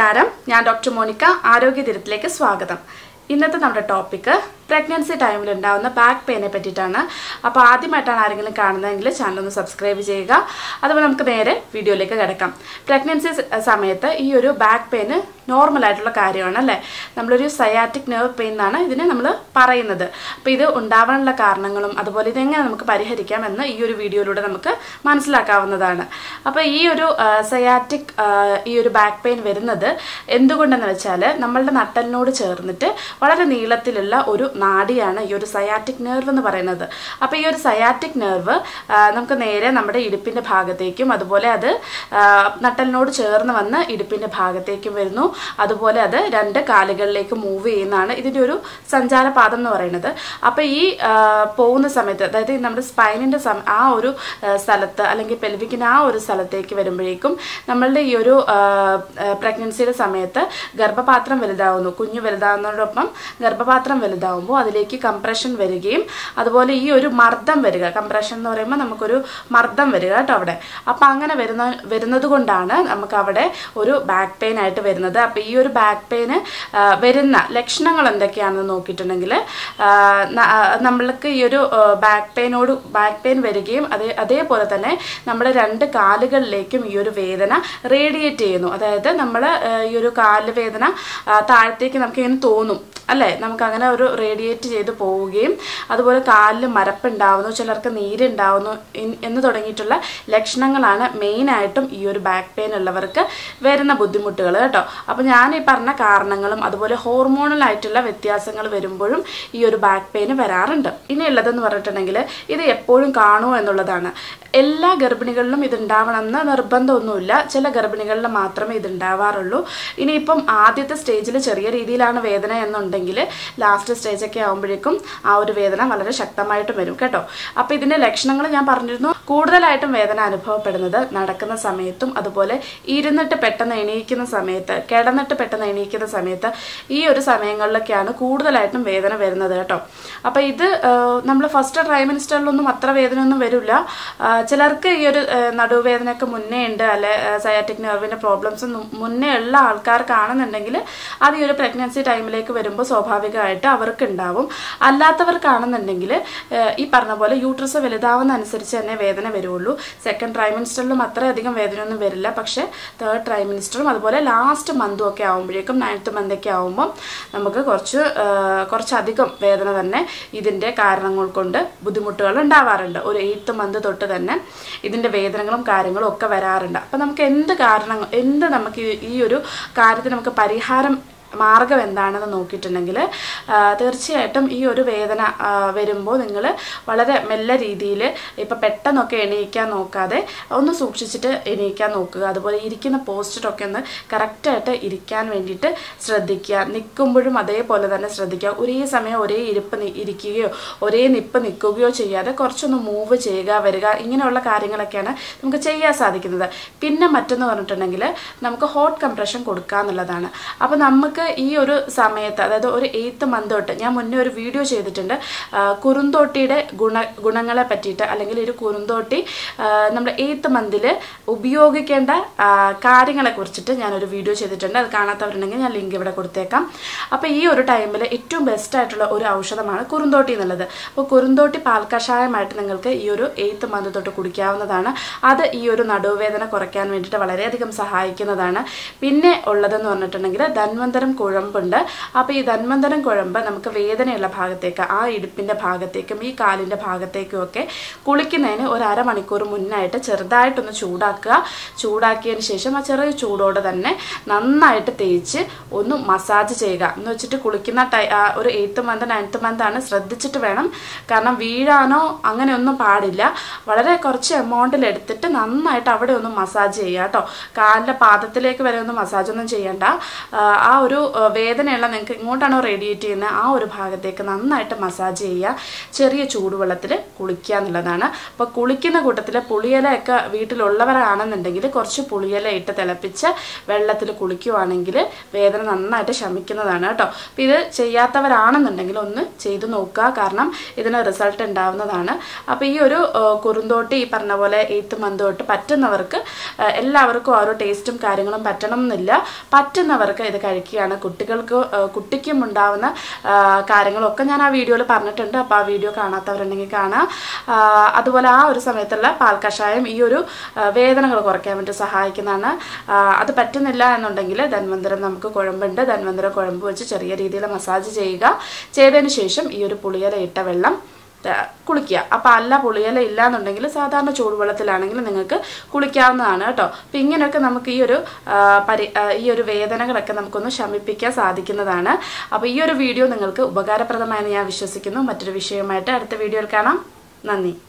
നമസ്കാരം ഞാൻ doctor Monica ആരോഗ്യ ദിനത്തിലേക്ക് സ്വാഗതം ഇന്നത്തെ നമ്മുടെ ടോപ്പിക്ക് പ്രഗ്നൻസി ടൈമിൽ ഉണ്ടാകുന്ന ബാക്ക് പെയിനെ പറ്റിയിട്ടാണ് അപ്പോൾ ആദ്യമായിട്ടാണ് ആരെങ്കിലും കാണുന്നതെങ്കിൽ ചാനൽ ഒന്ന് സബ്സ്ക്രൈബ് ചെയ്യുക അതുപോലെ നമുക്ക് നേരെ വീഡിയോയിലേക്ക് കിടക്കാം പ്രഗ്നൻസി സമയത്ത് ഈ ഒരു ബാക്ക് പെയിന് നോർമൽ ആയിട്ടുള്ള കാര്യമാണ് അല്ലേ നമ്മളൊരു സയാറ്റിക് നെർവ് പെയിൻ എന്നാണ് ഇതിനെ നമ്മൾ പറയുന്നത് അപ്പോൾ ഇത് ഉണ്ടാവാനുള്ള കാരണങ്ങളും അതുപോലെ ഇതെങ്ങനെ നമുക്ക് പരിഹരിക്കാം എന്ന് ഈ ഒരു വീഡിയോയിലൂടെ നമുക്ക് മനസ്സിലാക്കാവുന്നതാണ് അപ്പോൾ ഈ ഒരു സയാറ്റിക് ഈ ഒരു ബാക്ക് പെയിൻ വരുന്നത് എന്തുകൊണ്ടെന്ന് വെച്ചാൽ നമ്മളുടെ നട്ടലിനോട് ചേർന്നിട്ട് വളരെ നീളത്തിലുള്ള ഒരു നാഡിയാണ് ഈ ഒരു സയാറ്റിക് നെർവ് എന്ന് പറയുന്നത് അപ്പോൾ ഈ ഒരു സയാറ്റിക് നെർവ് നമുക്ക് നേരെ നമ്മുടെ ഇടുപ്പിൻ്റെ ഭാഗത്തേക്കും അതുപോലെ അത് ആ, നട്ടലിനോട് ചേർന്ന് വന്ന് ഇടുപ്പിൻ്റെ ഭാഗത്തേക്കും വരുന്നു അതുപോലെ അത് രണ്ട് കാലുകളിലേക്ക് മൂവ് ചെയ്യുന്നതാണ് ഇതിൻ്റെ ഒരു സഞ്ചാരപാതം എന്ന് പറയുന്നത് അപ്പോൾ ഈ ആ, പോകുന്ന സമയത്ത് അതായത് ഈ നമ്മുടെ സ്പൈനിൻ്റെ സം ആ ഒരു ആ, സ്ഥലത്ത് അല്ലെങ്കിൽ പെൽവിക്കിൻ്റെ ആ ഒരു സ്ഥലത്തേക്ക് വരുമ്പോഴേക്കും നമ്മളുടെ ഈ ഒരു പ്രഗ്നൻസിയുടെ സമയത്ത് ഗർഭപാത്രം വലുതാവുന്നു കുഞ്ഞു വലുതാവുന്നതോടൊപ്പം ഗർഭപാത്രം വലുതാവുമ്പോൾ അതിലേക്ക് കംപ്രഷൻ വരികയും അതുപോലെ ഈ ഒരു മർദ്ദം വരിക കംപ്രഷൻ എന്ന് പറയുമ്പോൾ നമുക്കൊരു മർദ്ദം വരിക കേട്ടോ അവിടെ അപ്പം അങ്ങനെ വരുന്ന വരുന്നത് കൊണ്ടാണ് നമുക്ക് അവിടെ ഒരു ബാക്ക് പെയിൻ ആയിട്ട് വരുന്നത് അപ്പം ഈ ഒരു ബാക്ക് പെയിന് വരുന്ന ലക്ഷണങ്ങൾ എന്തൊക്കെയാണെന്ന് നോക്കിയിട്ടുണ്ടെങ്കിൽ ആ, ന- ആ, നമ്മൾക്ക് ഈ ഒരു ബാക്ക് പെയിനോട് ബാക്ക് പെയിൻ വരികയും അതേ അതേപോലെ തന്നെ നമ്മുടെ രണ്ട് കാലുകളിലേക്കും ഈ ഒരു വേദന റേഡിയേറ്റ് ചെയ്യുന്നു അതായത് നമ്മൾ ഈ ഒരു കാല് വേദന ആ, താഴത്തേക്ക് നമുക്ക് ഇങ്ങനെ തോന്നും അല്ലേ നമുക്ക് അങ്ങനെ ഒരു റേഡിയേറ്റ് ചെയ്ത് പോവുകയും അതുപോലെ കാലിൽ മരപ്പുണ്ടാവുന്നു ചിലർക്ക് നീരുണ്ടാവുന്നു ഇൻ- എന്ന് തുടങ്ങിയിട്ടുള്ള ലക്ഷണങ്ങളാണ് മെയിനായിട്ടും ഈ ഒരു ബാക്ക് പെയിൻ ഉള്ളവർക്ക് വരുന്ന ബുദ്ധിമുട്ടുകൾ കേട്ടോ അപ്പോൾ ഞാൻ ഈ പറഞ്ഞ കാരണങ്ങളും അതുപോലെ ഹോർമോണൽ ആയിട്ടുള്ള വ്യത്യാസങ്ങൾ വരുമ്പോഴും ഈ ഒരു ബാക്ക് പെയിൻ വരാറുണ്ട് ഇനി ഉള്ളതെന്ന് പറഞ്ഞിട്ടുണ്ടെങ്കിൽ ഇത് എപ്പോഴും കാണുമോ എന്നുള്ളതാണ് എല്ലാ ഗർഭിണികളിലും ഇത് ഉണ്ടാവണമെന്ന് നിർബന്ധമൊന്നുമില്ല ചില ഗർഭിണികളിൽ മാത്രമേ ഇത് ഉണ്ടാവാറുള്ളൂ ഇനിയിപ്പം ആദ്യത്തെ സ്റ്റേജിൽ ചെറിയ രീതിയിലാണ് വേദന എന്നുണ്ടെങ്കിൽ ലാസ്റ്റ് സ്റ്റേജൊക്കെ ആകുമ്പോഴേക്കും ആ ഒരു വേദന വളരെ ശക്തമായിട്ടും വരും കേട്ടോ അപ്പോൾ ഇതിൻ്റെ ലക്ഷണങ്ങൾ ഞാൻ പറഞ്ഞിരുന്നു കൂടുതലായിട്ടും വേദന അനുഭവപ്പെടുന്നത് നടക്കുന്ന സമയത്തും അതുപോലെ ഇരുന്നിട്ട് പെട്ടെന്ന് എണീക്കുന്ന സമയത്ത് കിടന്നിട്ട് പെട്ടെന്ന് എണീക്കുന്ന സമയത്ത് ഈ ഒരു സമയങ്ങളിലൊക്കെയാണ് കൂടുതലായിട്ടും വേദന വരുന്നത് കേട്ടോ അപ്പോൾ ഇത് നമ്മൾ ഫസ്റ്റ് ട്രൈമിനിസ്റ്ററിലൊന്നും അത്ര വേദനയൊന്നും വരില്ല ആ, ചിലർക്ക് ഈ ഒരു ആ, നടുവേദനയൊക്കെ മുന്നേ ഉണ്ട് അല്ലെ സയാറ്റിക് നെർവിൻ്റെ പ്രോബ്ലംസ് മുന്നേ ഉള്ള ആൾക്കാർക്കാണെന്നുണ്ടെങ്കിൽ അത് ഈ ഒരു പ്രഗ്നൻസി ടൈമിലേക്ക് വരുമ്പോൾ സ്വാഭാവികമായിട്ട് അവർക്ക് ഉണ്ടാവും അല്ലാത്തവർക്കാണെന്നുണ്ടെങ്കിൽ ആ, ഈ പറഞ്ഞ പോലെ യൂട്രസ് വലുതാവുന്ന അനുസരിച്ച് തന്നെ വേദന വരുള്ളൂ സെക്കൻഡ് ട്രൈമിനിസ്റ്ററിലും അത്രയധികം വേദനയൊന്നും വരില്ല പക്ഷേ തേർഡ് ട്രൈമിനിസ്റ്ററും അതുപോലെ ലാസ്റ്റ് മന്തും ഒക്കെ ആകുമ്പോഴേക്കും നയൻത്ത് മന്തൊക്കെ ആകുമ്പോൾ നമുക്ക് കുറച്ച് ആ, കുറച്ചധികം വേദന തന്നെ ഇതിൻ്റെ കാരണങ്ങൾ കൊണ്ട് ബുദ്ധിമുട്ടുകൾ ഉണ്ടാവാറുണ്ട് ഒരു എയ്ത്ത് മന്ത് തൊട്ട് തന്നെ ഇതിൻ്റെ വേദനകളും കാര്യങ്ങളും ഒക്കെ വരാറുണ്ട് അപ്പം നമുക്ക് എന്ത് കാരണങ്ങൾ എന്ത് നമുക്ക് ഈ- ഈ ഒരു കാര്യത്തിന് നമുക്ക് പരിഹാരം മാർഗം എന്താണെന്ന് നോക്കിയിട്ടുണ്ടെങ്കിൽ ആ, തീർച്ചയായിട്ടും ഈ ഒരു വേദന ആ, വരുമ്പോൾ നിങ്ങൾ വളരെ മെല്ലെ രീതിയിൽ ഇപ്പം പെട്ടെന്നൊക്കെ എണീക്കാൻ നോക്കാതെ ഒന്ന് സൂക്ഷിച്ചിട്ട് എണീക്കാൻ നോക്കുക അതുപോലെ ഇരിക്കുന്ന പോസ്റ്റിലൊക്കെ ഒന്ന് കറക്റ്റായിട്ട് ഇരിക്കാൻ വേണ്ടിയിട്ട് ശ്രദ്ധിക്കുക നിൽക്കുമ്പോഴും അതേപോലെ തന്നെ ശ്രദ്ധിക്കുക ഒരേ സമയം ഒരേ ഇരിപ്പ് നി- ഇരിക്കുകയോ ഒരേ നിപ്പ് നിൽക്കുകയോ ചെയ്യാതെ കുറച്ചൊന്ന് മൂവ് ചെയ്യുക വരിക ഇങ്ങനെയുള്ള കാര്യങ്ങളൊക്കെയാണ് നമുക്ക് ചെയ്യാൻ സാധിക്കുന്നത് പിന്നെ മറ്റൊന്ന് പറഞ്ഞിട്ടുണ്ടെങ്കിൽ നമുക്ക് ഹോട്ട് കംപ്രഷൻ കൊടുക്കുക എന്നുള്ളതാണ് അപ്പോൾ നമുക്ക് ഈ ഒരു സമയത്ത് അതായത് ഒരു എയ്ത്ത് മന്ത് തൊട്ട് ഞാൻ മുന്നേ ഒരു വീഡിയോ ചെയ്തിട്ടുണ്ട് ആ, കുറുന്തോട്ടിയുടെ ഗുണ ഗുണങ്ങളെ പറ്റിയിട്ട് അല്ലെങ്കിൽ ഒരു കുറുന്തോട്ടി നമ്മുടെ എയ്ത്ത് മന്തിൽ ഉപയോഗിക്കേണ്ട ആ, കാര്യങ്ങളെ കുറിച്ചിട്ട് ഞാനൊരു വീഡിയോ ചെയ്തിട്ടുണ്ട് അത് കാണാത്തവരുണ്ടെങ്കിൽ ഞാൻ ലിങ്ക് ഇവിടെ കൊടുത്തേക്കാം അപ്പോൾ ഈ ഒരു ടൈമിൽ ഏറ്റവും ബെസ്റ്റ് ആയിട്ടുള്ള ഒരു ഔഷധമാണ് കുറുന്തോട്ടി എന്നുള്ളത് അപ്പോൾ കുറുന്തോട്ടി പാൽക്കഷായമായിട്ട് നിങ്ങൾക്ക് ഈ ഒരു എയ്ത്ത് മന്ത് തൊട്ട് കുടിക്കാവുന്നതാണ് അത് ഈ ഒരു നടുവേദന കുറയ്ക്കാൻ വേണ്ടിയിട്ട് വളരെയധികം സഹായിക്കുന്നതാണ് പിന്നെ ഉള്ളതെന്ന് പറഞ്ഞിട്ടുണ്ടെങ്കിൽ ധന്വന്തരം കുഴമ്പുണ്ട് അപ്പോൾ ഈ ധന്വന്തരം കുഴമ്പ് നമുക്ക് വേദനയുള്ള ഭാഗത്തേക്ക് ആ ഇടുപ്പിൻ്റെ ഭാഗത്തേക്കും ഈ കാലിൻ്റെ ഭാഗത്തേക്കും ഒക്കെ കുളിക്കുന്നതിന് ഒരു അരമണിക്കൂർ മുന്നായിട്ട് ചെറുതായിട്ടൊന്ന് ചൂടാക്കുക ചൂടാക്കിയതിന് ശേഷം ആ ചെറിയ ചൂടോടെ തന്നെ നന്നായിട്ട് തേച്ച് ഒന്ന് മസാജ് ചെയ്യുക എന്ന് വെച്ചിട്ട് കുളിക്കുന്ന ടൈ ആ ഒരു എയ്ത്ത് മന്ത് നയൻത്ത് മന്ത് ആണ് ശ്രദ്ധിച്ചിട്ട് വേണം കാരണം വീഴാനോ അങ്ങനെയൊന്നും പാടില്ല വളരെ കുറച്ച് എമൗണ്ടിൽ എടുത്തിട്ട് നന്നായിട്ട് അവിടെ ഒന്ന് മസാജ് ചെയ്യുക കേട്ടോ കാലിൻ്റെ പാദത്തിലേക്ക് വരെ ഒന്നും മസാജ് ഒന്നും ചെയ്യണ്ട ആ, ആ ഒരു ഒരു ആ, വേദനയുള്ള നിങ്ങൾക്ക് ഇങ്ങോട്ടാണോ റേഡിയേറ്റ് ചെയ്യുന്നത് ആ ഒരു ഭാഗത്തേക്ക് നന്നായിട്ട് മസാജ് ചെയ്യുക ചെറിയ ചൂടുവെള്ളത്തിൽ കുളിക്കുക എന്നുള്ളതാണ് അപ്പോൾ കുളിക്കുന്ന കൂട്ടത്തിൽ പുളിയിലയൊക്കെ വീട്ടിലുള്ളവരാണെന്നുണ്ടെങ്കിൽ കുറച്ച് പുളിയില ഇട്ട് തിളപ്പിച്ച് വെള്ളത്തിൽ കുളിക്കുവാണെങ്കിൽ വേദന നന്നായിട്ട് ശമിക്കുന്നതാണ് കേട്ടോ അപ്പോൾ ഇത് ചെയ്യാത്തവരാണെന്നുണ്ടെങ്കിൽ ഒന്ന് ചെയ്തു നോക്കുക കാരണം ഇതിന് റിസൾട്ട് ഉണ്ടാവുന്നതാണ് അപ്പോൾ ഈ ഒരു ആ, കുറുന്തോട്ടി ഈ പറഞ്ഞ പോലെ എയ്ത്ത് മന്ത് തൊട്ട് പറ്റുന്നവർക്ക് ആ, എല്ലാവർക്കും ഓരോ ടേസ്റ്റും കാര്യങ്ങളും പറ്റണം എന്നില്ല പറ്റുന്നവർക്ക് ഇത് കഴിക്കുകയാണ് കുട്ടികൾക്ക് ആ, കുട്ടിക്കും ഉണ്ടാവുന്ന ആ, കാര്യങ്ങളൊക്കെ ഞാൻ ആ വീഡിയോയിൽ പറഞ്ഞിട്ടുണ്ട് അപ്പോൾ ആ വീഡിയോ കാണാത്തവരുണ്ടെങ്കിൽ കാണാം ആ, അതുപോലെ ആ ഒരു സമയത്തുള്ള പാൽ കഷായം ഈ ഒരു ആ, വേദനകൾ കുറയ്ക്കാൻ വേണ്ടി സഹായിക്കുന്നതാണ് ആ, അത് പറ്റുന്നില്ല എന്നുണ്ടെങ്കിൽ ധന്വന്തരം നമുക്ക് കുഴമ്പുണ്ട് ധന്വന്തരം കുഴമ്പ് വെച്ച് ചെറിയ രീതിയിൽ മസാജ് ചെയ്യുക ചെയ്തതിന് ശേഷം ഈ ഒരു പുളിയില ഇട്ട വെള്ളം ആ, കുളിക്കുക അപ്പം അല്ല പുളിയില ഇല്ല എന്നുണ്ടെങ്കിൽ സാധാരണ ചൂടുവെള്ളത്തിലാണെങ്കിൽ നിങ്ങൾക്ക് കുളിക്കാവുന്നതാണ് കേട്ടോ അപ്പം ഇങ്ങനെയൊക്കെ നമുക്ക് ഈ ഒരു ആ, പരി ആ, ഈ ഒരു വേദനകളൊക്കെ നമുക്കൊന്ന് ശമിപ്പിക്കാൻ സാധിക്കുന്നതാണ് അപ്പോൾ ഈ ഒരു വീഡിയോ നിങ്ങൾക്ക് ഉപകാരപ്രദമായെന്ന് ഞാൻ വിശ്വസിക്കുന്നു മറ്റൊരു വിഷയമായിട്ട് അടുത്ത വീഡിയോയിൽ കാണാം നന്ദി